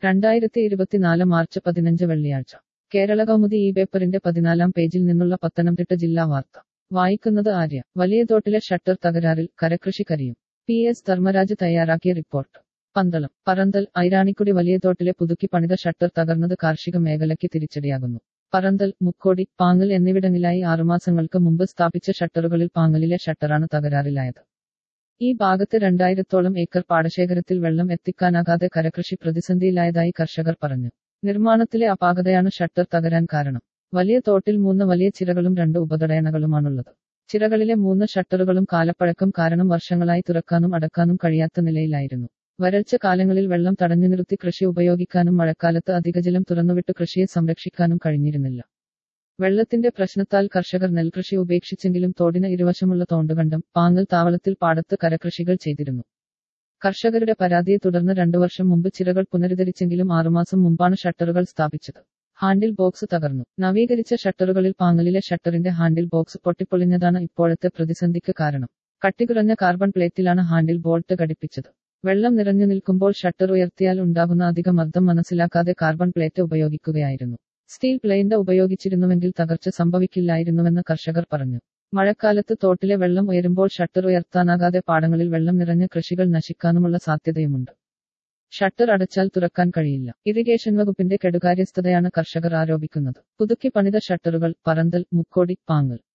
രണ്ടായിരത്തി ഇരുപത്തിനാല് മാർച്ച് പതിനഞ്ച് വെള്ളിയാഴ്ച കേരള കൗമുദി ഈ പേപ്പറിന്റെ പതിനാലാം പേജിൽ നിന്നുള്ള പത്തനംതിട്ട ജില്ലാ വാർത്ത വായിക്കുന്നത് ആര്യ വലിയ തോട്ടിലെ ഷട്ടർ തകരാറിൽ കരകൃഷി കരിയും പി എസ് ധർമ്മരാജ് തയ്യാറാക്കിയ റിപ്പോർട്ട് പന്തളം പറന്തൽ ഐരാണിക്കുടി വലിയ തോട്ടിലെ പുതുക്കി പണിത ഷട്ടർ തകർന്നത് കാർഷിക മേഖലയ്ക്ക് തിരിച്ചടിയാകുന്നു പറന്തൽ മുക്കോടി പാങ്ങൽ എന്നിവിടങ്ങളിലായി ആറുമാസങ്ങൾക്ക് മുമ്പ് സ്ഥാപിച്ച ഷട്ടറുകളിൽ പാങ്ങലിലെ ഷട്ടറാണ് തകരാറിലായത് ഈ ഭാഗത്ത് രണ്ടായിരത്തോളം ഏക്കർ പാടശേഖരത്തിൽ വെള്ളം എത്തിക്കാനാകാതെ കരകൃഷി പ്രതിസന്ധിയിലായതായി കർഷകർ പറഞ്ഞു നിർമ്മാണത്തിലെ അപാകതയാണ് ഷട്ടർ തകരാൻ കാരണം വലിയ തോട്ടിൽ മൂന്ന് വലിയ ചിറകളും രണ്ട് ഉപതടയണകളുമാണുള്ളത് ചിറകളിലെ മൂന്ന് ഷട്ടറുകളും കാലപ്പഴക്കം കാരണം വർഷങ്ങളായി തുറക്കാനും അടക്കാനും കഴിയാത്ത നിലയിലായിരുന്നു വരൾച്ച കാലങ്ങളിൽ വെള്ളം തടഞ്ഞു നിർത്തി കൃഷി ഉപയോഗിക്കാനും മഴക്കാലത്ത് അധികജലം തുറന്നുവിട്ട് കൃഷിയെ സംരക്ഷിക്കാനും കഴിഞ്ഞിരുന്നില്ല വെള്ളത്തിന്റെ പ്രശ്നത്താൽ കർഷകർ നെൽകൃഷി ഉപേക്ഷിച്ചെങ്കിലും തോടിന് ഇരുവശമുള്ള തോണ്ടുകണ്ടം പാങ്ങൽ താവളത്തിൽ പാടത്ത് കരകൃഷികൾ ചെയ്തിരുന്നു കർഷകരുടെ പരാതിയെ തുടർന്ന് രണ്ടു വർഷം മുമ്പ് ചിറകൾ പുനരുദ്ധരിച്ചെങ്കിലും ആറുമാസം മുമ്പാണ് ഷട്ടറുകൾ സ്ഥാപിച്ചത് ഹാൻഡിൽ ബോക്സ് തകർന്നു നവീകരിച്ച ഷട്ടറുകളിൽ പാങ്ങലിലെ ഷട്ടറിന്റെ ഹാൻഡിൽ ബോക്സ് പൊട്ടിപ്പൊളിഞ്ഞതാണ് ഇപ്പോഴത്തെ പ്രതിസന്ധിക്ക് കാരണം കട്ടികുറഞ്ഞ കാർബൺ പ്ലേറ്റിലാണ് ഹാൻഡിൽ ബോൾട്ട് ഘടിപ്പിച്ചത് വെള്ളം നിറഞ്ഞു നിൽക്കുമ്പോൾ ഷട്ടർ ഉയർത്തിയാൽ ഉണ്ടാകുന്ന അധിക മർദ്ദം മനസ്സിലാക്കാതെ കാർബൺ പ്ലേറ്റ് ഉപയോഗിക്കുകയായിരുന്നു സ്റ്റീൽ പ്ലെയിൻഡ് ഉപയോഗിച്ചിരുന്നുവെങ്കിൽ തകർച്ച സംഭവിക്കില്ലായിരുന്നുവെന്ന് കർഷകർ പറഞ്ഞു മഴക്കാലത്ത് തോട്ടിലെ വെള്ളം ഉയരുമ്പോൾ ഷട്ടർ ഉയർത്താനാകാതെ പാടങ്ങളിൽ വെള്ളം നിറഞ്ഞ കൃഷികൾ നശിക്കാനുമുള്ള സാധ്യതയുമുണ്ട് ഷട്ടർ അടച്ചാൽ തുറക്കാൻ കഴിയില്ല ഇറിഗേഷൻ വകുപ്പിന്റെ കെടുകാര്യസ്ഥതയാണ് കർഷകർ ആരോപിക്കുന്നത് പുതുക്കി പണിത ഷട്ടറുകൾ പറന്തൽ മുക്കോടി പാങ്ങൽ